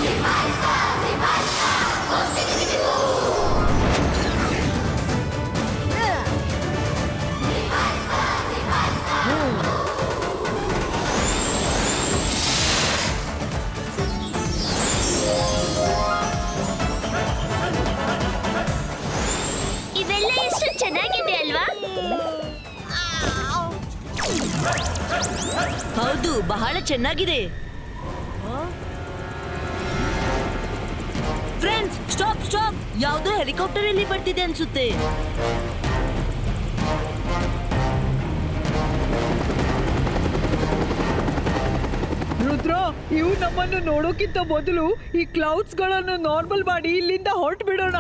ಇವೆಲ್ಲ ಎಷ್ಟು ಚೆನ್ನಾಗಿದೆ ಅಲ್ವಾ ಹೌದು ಬಹಳ ಚೆನ್ನಾಗಿದೆ ಫ್ರೆಂಡ್ಸ್ ಸ್ಟಾಪ್ ಸ್ಟಾಪ್ ಯಾವುದೋ ಹೆಲಿಕಾಪ್ಟರ್ ಇಲ್ಲಿ ಬರ್ತಿದೆ ಅನ್ಸುತ್ತೆ ರುದ್ರ ಇವು ನಮ್ಮನ್ನು ನೋಡೋಕ್ಕಿಂತ ಮೊದಲು ಈ ಕ್ಲೌಡ್ಸ್ ಗಳನ್ನು ನಾರ್ಮಲ್ ಮಾಡಿ ಇಲ್ಲಿಂದ ಹೊರಟು ಬಿಡೋಣ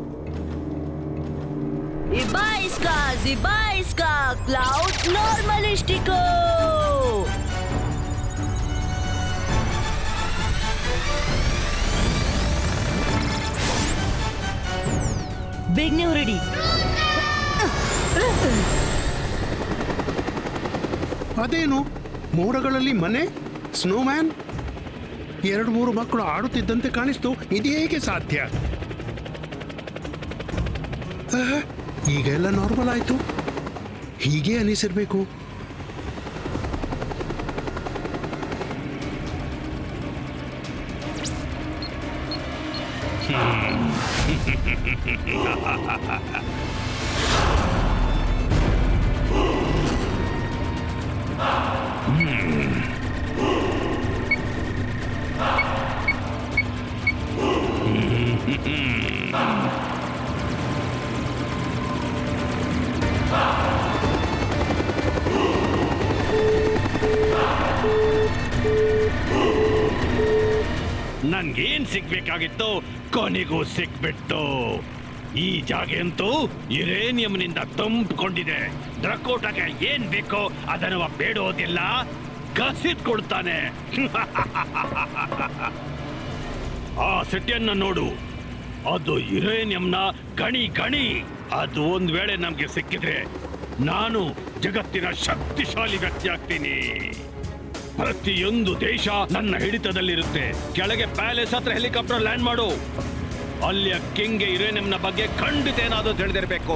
ಇಬಾಯಿಸ್ಕಾ ಜಿಬಾಯಿಸ್ಕಾ ಕ್ಲೌಡ್ ನಾರ್ಮಲಿಸ್ಟಿಕೋ ಬೇಗನೆ ಹೊರಡಿ ಅದೇನು ಮೋಡಗಳಲ್ಲಿ ಮನೆ ಸ್ನೋಮ್ಯಾನ್ ಎರಡು ಮೂರು ಮಕ್ಕಳು ಆಡುತ್ತಿದ್ದಂತೆ ಕಾಣಿಸ್ತು ಇದು ಹೇಗೆ ಸಾಧ್ಯ ಆಹ್, ಈಗ ಎಲ್ಲ ನಾರ್ಮಲ್ ಆಯ್ತು ಹೀಗೆ ಅನಿಸಿರ್ಬೇಕು ನನ್ಗೇನ್ ಸಿಗ್ಬೇಕಾಗಿತ್ತು ಕೊನೆಗೂ ಸಿಕ್ಬಿಟ್ಟು ಈ ಜಾಗ ಅಂತೂ ಯುರೇನಿಯಂನಿಂದ ತುಂಬಿಕೊಂಡಿದೆ ಡ್ರಕೋಟಕ್ಕೆ ಏನ್ ಬೇಕೋ ಅದನ್ನು ಬೇಡೋದಿಲ್ಲ ಕಸಿದ್ಕೊಳ್ತಾನೆ ಆ ಸಿಟಿಯನ್ನ ನೋಡು ಅದು ಯುರೇನಿಯಂನ ಗಣಿ ಗಣಿ ಅದು ಒಂದ್ ವೇಳೆ ನಮ್ಗೆ ಸಿಕ್ಕಿದ್ರೆ ನಾನು ಜಗತ್ತಿನ ಶಕ್ತಿಶಾಲಿ ವ್ಯಕ್ತಿ ಆಗ್ತೀನಿ ಪ್ರತಿಯೊಂದು ದೇಶ ನನ್ನ ಹಿಡಿತದಲ್ಲಿರುತ್ತೆ ಕೆಳಗೆ ಪ್ಯಾಲೇಸ್ ಹತ್ರ ಹೆಲಿಕಾಪ್ಟರ್ ಲ್ಯಾಂಡ್ ಮಾಡು ಅಲ್ಲಿಯ ಕಿಂಗ್ಗೆ ಯುರೇನಿಯಂನ ಬಗ್ಗೆ ಖಂಡಿತ ಏನಾದರೂ ತಿಳಿದಿರಬೇಕು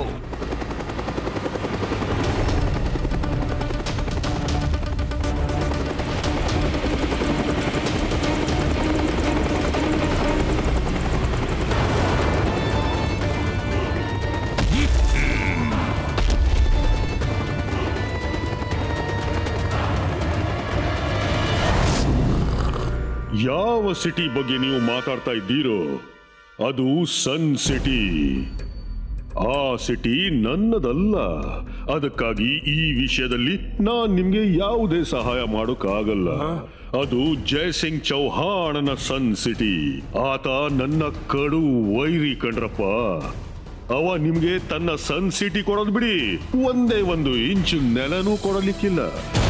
ಯಾವ ಸಿಟಿ ಬಗ್ಗೆ ನೀವು ಮಾತಾಡ್ತಾ ಇದ್ದೀರೋ ಅದು ಸನ್ ಸಿಟಿ ಆ ಸಿಟಿ ನನ್ನದಲ್ಲ ಅದಕ್ಕಾಗಿ ಈ ವಿಷಯದಲ್ಲಿ ನಾನ್ ನಿಮ್ಗೆ ಯಾವುದೇ ಸಹಾಯ ಮಾಡೋಕ್ಕಾಗಲ್ಲ ಅದು ಜಯಸಿಂಗ್ ಚೌಹಾಣನ ಸನ್ ಸಿಟಿ ಆತ ನನ್ನ ಕಡು ವೈರಿ ಕಣ್ರಪ್ಪ ಅವ ನಿಮ್ಗೆ ತನ್ನ ಸನ್ ಸಿಟಿ ಕೊಡೋದು ಬಿಡಿ ಒಂದೇ ಒಂದು ಇಂಚು ನೆಲನೂ ಕೊಡಲಿಕ್ಕಿಲ್ಲ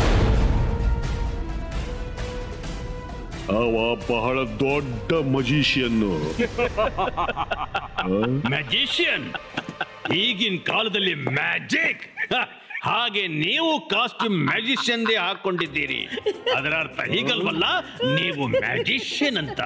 ಅವ ಬಹಳ ದೊಡ್ಡ ಮಜೀಷಿಯನ್ನು ಮ್ಯಾಜಿಷಿಯನ್ ಈಗಿನ ಕಾಲದಲ್ಲಿ ಮ್ಯಾಜಿಕ್ ಹಾಗೆ ನೀವು ಕಾಸ್ಟ್ಯೂಮ್ ಮ್ಯಾಜಿಷಿಯನ್ದೇ ಹಾಕೊಂಡಿದ್ದೀರಿ ಅದರ ಅರ್ಥ ಹೀಗಲ್ವಲ್ಲ ನೀವು ಮ್ಯಾಜಿಷಿಯನ್ ಅಂತ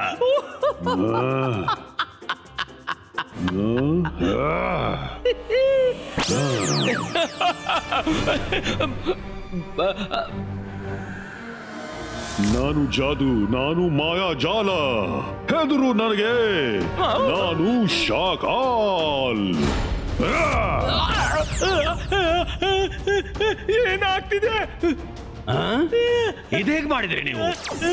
ನಾನು ಜಾದು ನಾನು ಮಾಯಾಜಾಲ ಹೆದರು ನನಗೆ ನಾನು ಶಾಕಾಲ್ ಏನಾಗ್ತಿದೆ ಇದೇಗ್ ಮಾಡಿದ್ರಿ ನೀವು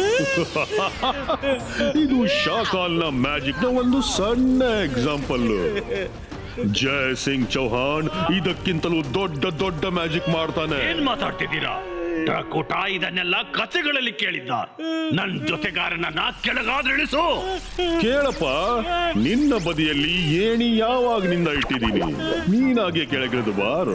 ಇದು ಶಾಕಾಲ್ನ ಮ್ಯಾಜಿಕ್ ನ ಒಂದು ಸಣ್ಣ ಎಕ್ಸಾಂಪಲ್ ಜಯ ಸಿಂಗ್ ಚೌಹಾಣ್ ಇದಕ್ಕಿಂತಲೂ ದೊಡ್ಡ ದೊಡ್ಡ ಮ್ಯಾಜಿಕ್ ಮಾಡ್ತಾನೆ ಏನ್ ಮಾತಾಡ್ತಿದ್ದೀರಾ ಡ್ರಕುಟ ಇದನ್ನೆಲ್ಲ ಕಥೆಗಳಲ್ಲಿ ಕೇಳಿದ್ದ ನನ್ ಜೊತೆಗಾರನನ್ನ ಕೆಳಗಾದ್ರೆ ಇಳಿಸು ಕೇಳಪ್ಪ ನಿನ್ನ ಬದಿಯಲ್ಲಿ ಏಣಿ ಯಾವಾಗ್ನಿಂದ ಇಟ್ಟಿದ್ದೀನಿ ನೀನಾಗೆ ಕೆಳಗಿಳಿದು ಬಾರು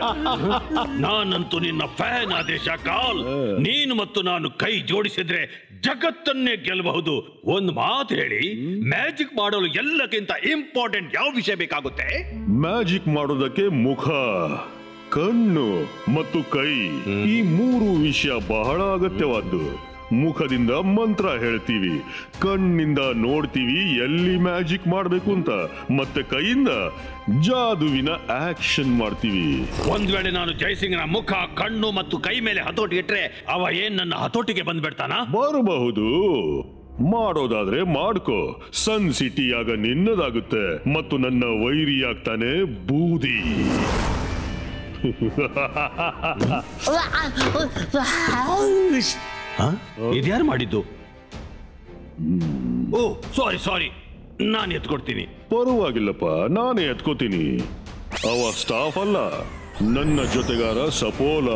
ನಾನಂತೂ ನಿನ್ನ ಫ್ಯಾನ್ ಆದೇಶ ಕಾಲ್ ನೀನು ಮತ್ತು ನಾನು ಕೈ ಜೋಡಿಸಿದ್ರೆ ಜಗತ್ತನ್ನೇ ಗೆಲ್ಲಬಹುದು ಒಂದು ಮಾತು ಹೇಳಿ ಮ್ಯಾಜಿಕ್ ಮಾಡಲು ಎಲ್ಲಕ್ಕಿಂತ ಇಂಪಾರ್ಟೆಂಟ್ ಯಾವ ವಿಷಯ ಬೇಕಾಗುತ್ತೆ ಮ್ಯಾಜಿಕ್ ಮಾಡೋದಕ್ಕೆ ಮುಖ ಕಣ್ಣು ಮತ್ತು ಕೈ ಈ ಮೂರು ವಿಷಯ ಬಹಳ ಅಗತ್ಯವಾದ್ದು ಮುಖದಿಂದ ಮಂತ್ರ ಹೇಳ್ತೀವಿ ಕಣ್ಣಿಂದ ನೋಡ್ತೀವಿ ಎಲ್ಲಿ ಮ್ಯಾಜಿಕ್ ಮಾಡ್ಬೇಕು ಅಂತ ಮತ್ತೆ ಕೈಯಿಂದ ಜಾದುವಿನ ಆಕ್ಷನ್ ಮಾಡ್ತೀವಿ ಒಂದ್ ವೇಳೆ ನಾನು ಜಯಸಿಂಗ್ನ ಮುಖ ಕಣ್ಣು ಮತ್ತು ಕೈ ಮೇಲೆ ಹತೋಟಿ ಇಟ್ರೆ ಅವ ಏನ್ ನನ್ನ ಹತೋಟಿಗೆ ಬಂದ್ಬಿಡ್ತಾನ ಬರಬಹುದು ಮಾಡೋದಾದ್ರೆ ಮಾಡ್ಕೋ ಸನ್ ಸಿಟಿ ಆಗ ನಿನ್ನದಾಗುತ್ತೆ ಮತ್ತು ನನ್ನ ವೈರಿ ಆಗ್ತಾನೆ ಬೂದಿ ಇದ್ಯಾರು ಮಾಡಿದ್ದು ಓ ಸಾರಿ ಸಾರಿ ನಾನು ಎತ್ಕೊಡ್ತೀನಿ ಪರವಾಗಿಲ್ಲಪ್ಪ ನಾನೇ ಎತ್ಕೋತೀನಿ ಅವ ಸ್ಟಾಫ್ ಅಲ್ಲ ನನ್ನ ಜೊತೆಗಾರ ಸಪೋಲ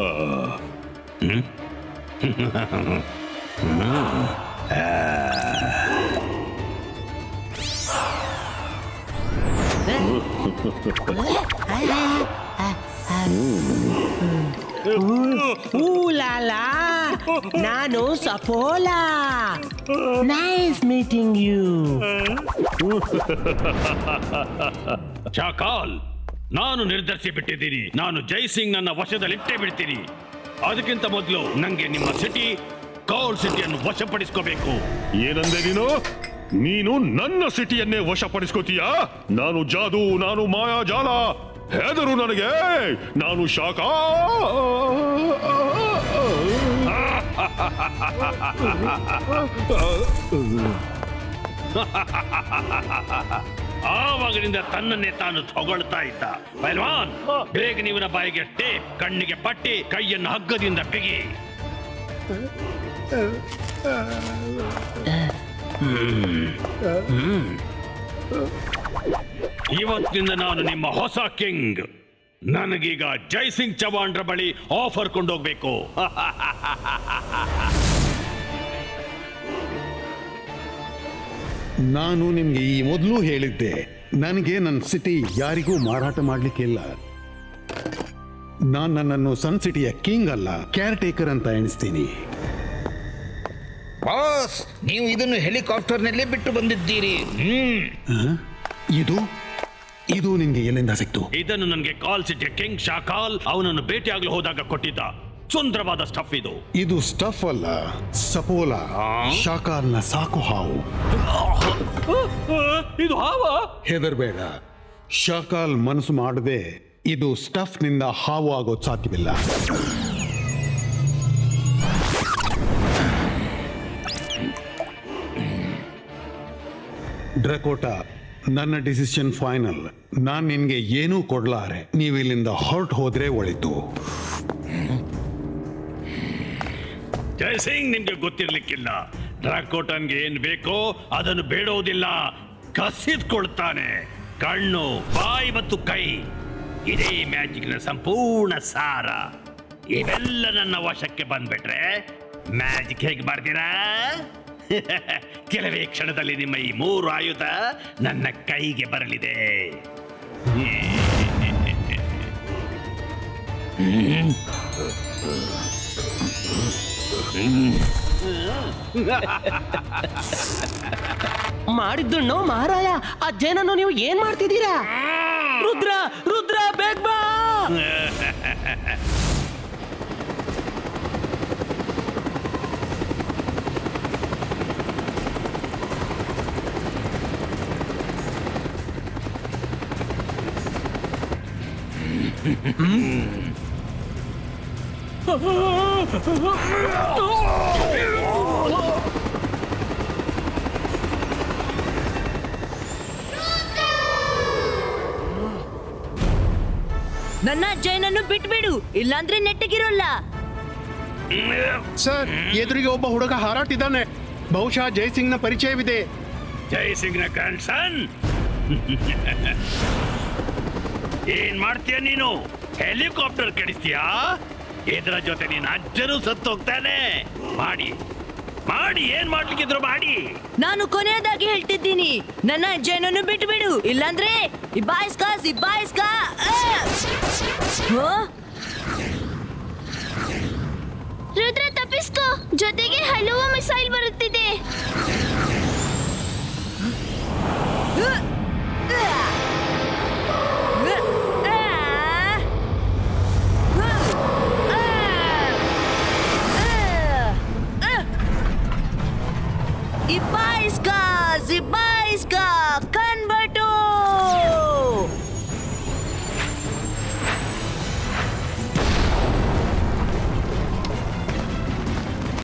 ಊಲಾಲಾ ನಾನು ಸಪೋಲಾ ನೈಸ್ ಮೀಟಿಂಗ್ ಯು ಶಾಕಾಲ್ ನಾನು ನಿರ್ಧರಿಸಿ ಬಿಟ್ಟಿದ್ದೀನಿ ನಾನು ಜೈಸಿಂಗ್ ನನ್ನ ವಶದಲ್ಲಿಟ್ಟೇ ಬಿಡ್ತೀನಿ ಅದಕ್ಕಿಂತ ಮೊದಲು ನಂಗೆ ನಿಮ್ಮ ಸಿಟಿ ಕೌಲ್ ಸಿಟಿಯನ್ನು ವಶಪಡಿಸ್ಕೋಬೇಕು ಏನಂದೆ ನೀನು ನೀನು ನನ್ನ ಸಿಟಿಯನ್ನೇ ವಶಪಡಿಸ್ಕೋತೀಯಾ ನಾನು ಜಾದು ನಾನು ಮಾಯಾಜಾಲ ಹೆದರು ನನಗೆ ನಾನು ಶಾಖ ಆವಾಗಲಿಂದ ತನ್ನನ್ನೇ ತಾನು ತಗೊಳ್ತಾ ಇದ್ದ ಪೈಲ್ವಾನ್ ಬೇಗ ನೀವನ ಬಾಯಿಗೆ ಟೇಪ್ ಕಣ್ಣಿಗೆ ಪಟ್ಟಿ ಕೈಯನ್ನು ಹಗ್ಗದಿಂದ ಬಿಗಿ ಇವತ್ತಿನಿಂದ ನಾನು ನಿಮ್ಮ ಹೊಸ ಕಿಂಗ್ ನನಗೀಗ ಜೈಸಿಂಗ್ ಚವಾಣ್ರ ಬಳಿ ಆಫರ್ ಕೊಂಡೋಗ್ಬೇಕು ನಾನು ನಿಮ್ಗೆ ಈ ಮೊದಲು ಹೇಳಿದ್ದೆ ನನಗೆ ನನ್ನ ಸಿಟಿ ಯಾರಿಗೂ ಮಾರಾಟ ಮಾಡ್ಲಿಕ್ಕಿಲ್ಲ ನಾನು ನನ್ನನ್ನು ಸನ್ ಸಿಟಿಯ ಕಿಂಗ್ ಅಲ್ಲ ಕೇರ್ ಟೇಕರ್ ಅಂತ ಎಣಿಸ್ತೀನಿ ಬಾಸ್ ನೀವು ಇದನ್ನು ಹೆಲಿಕಾಪ್ಟರ್ನಲ್ಲಿ ಬಿಟ್ಟು ಬಂದಿದ್ದೀರಿ ಹ್ಮ್ ಇದು ಇದು ನಿಮ್ಗೆ ಎಲ್ಲಿಂದ ಸಿಕ್ತು ಇದನ್ನು ನನಗೆ ಕಾಲ್ ಸಿಟಿಯ ಕಿಂಗ್ ಶಾಕಾಲ್ ಅವನನ್ನು ಭೇಟಿಯಾಗಲು ಹೋದಾಗ ಕೊಟ್ಟಿದ್ದ ಸುಂದರವಾದ ಸ್ಟಫ್ ಇದು ಇದು ಸ್ಟಫ್ ಅಲ್ಲ ಸಪೋಲ ಶಾಕಾರ್ನ ಸಾಕು ಹಾವು ಇದು ಹಾವ ಹೆದರ್ಬೇಡ ಶಾಕಾಲ್ ಮನಸ್ಸು ಮಾಡದೆ ಇದು ಸ್ಟಫ್ನಿಂದ ಹಾವು ಆಗೋದು ಸಾಧ್ಯವಿಲ್ಲ ಡ್ರಕೋಟ ನನ್ನ ಡಿಸಿಷನ್ ಫೈನಲ್ ನಾನು ನಿನ್ಗೆ ಏನೂ ಕೊಡ್ಲಾರೆ ನೀವು ಇಲ್ಲಿಂದ ಹೊರಟು ಹೋದ್ರೆ ಒಳಿತು ಜಯಸಿಂಗ್ ನಿಮ್ಗೆ ಗೊತ್ತಿರ್ಲಿಕ್ಕಿಲ್ಲ ಡ್ರಾಕೋಟನ್ಗೆ ಏನ್ ಬೇಕೋ ಅದನ್ನು ಬೇಡೋದಿಲ್ಲ ಕಸಿದ್ಕೊಳ್ತಾನೆ ಕಣ್ಣು ಬಾಯಿ ಮತ್ತು ಕೈ ಇದೇ ಮ್ಯಾಜಿಕ್ನ ಸಂಪೂರ್ಣ ಸಾರ ಇವೆಲ್ಲ ನನ್ನ ವಶಕ್ಕೆ ಬಂದ್ಬಿಟ್ರೆ ಮ್ಯಾಜಿಕ್ ಹೇಗೆ ಮಾಡ್ತೀರಾ ಕೆಲವೇ ಕ್ಷಣದಲ್ಲಿ ನಿಮ್ಮ ಈ ಮೂರು ಆಯುಧ ನನ್ನ ಕೈಗೆ ಬರಲಿದೆ ಮಾಡಿದ್ದುಣ್ಣು ಮಹಾರಾಯ ಆ ಜೇನನ್ನು ನೀವು ಏನ್ ಮಾಡ್ತಿದ್ದೀರಾ ರುದ್ರ ರುದ್ರ ಬೇಗ ಬಾ ನನ್ನ ಜೈನನ್ನು ಬಿಟ್ಬಿಡು ಇಲ್ಲಾಂದ್ರೆ ನೆಟ್ಟಗಿರೋಲ್ಲ ಸರ್ ಎದುರಿಗೆ ಒಬ್ಬ ಹುಡುಗ ಹಾರಾಟಿದ್ದಾನೆ ಬಹುಶಃ ಜಯಸಿಂಗ್ನ ಪರಿಚಯವಿದೆ ಜಯಸಿಂಗ್ನ ಗ್ರ್ಯಾಂಡ್ ಸನ್ ಏನ್ ಮಾಡ್ತೀಯ ನೀನು ಹೆಲಿಕಾಪ್ಟರ್ ಕೆಡಿಸ್ತೀಯಾ ಇದರ ಜೊತೆ ನೀನ್ ಅಜ್ಜನು ಸತ್ತೋಗ್ತಾನೆ ಮಾಡಿ ಮಾಡಿ ಏನ್ ಮಾಡ್ಲಿಕ್ಕಿದ್ರು ಮಾಡಿ ನಾನು ಕೊನೆಯದಾಗಿ ಹೇಳ್ತಿದ್ದೀನಿ ನನ್ನ ಜೈನನ್ನು ಬಿಟ್ಬಿಡು ಇಲ್ಲಾಂದ್ರೆ ಇಬ್ಬಾಯಿಸ್ಕ ಇಬ್ಬಾಯಿಸ್ಕ ರುದ್ರ ತಪ್ಪಿ ತಪ್ಪಿಸ್ಕೋ ಜೊತೆಗೆ ಹಲವು ಮಿಸೈಲ್ ಬರುತ್ತಿದೆ Ibaiska! Zibaiska! Convert!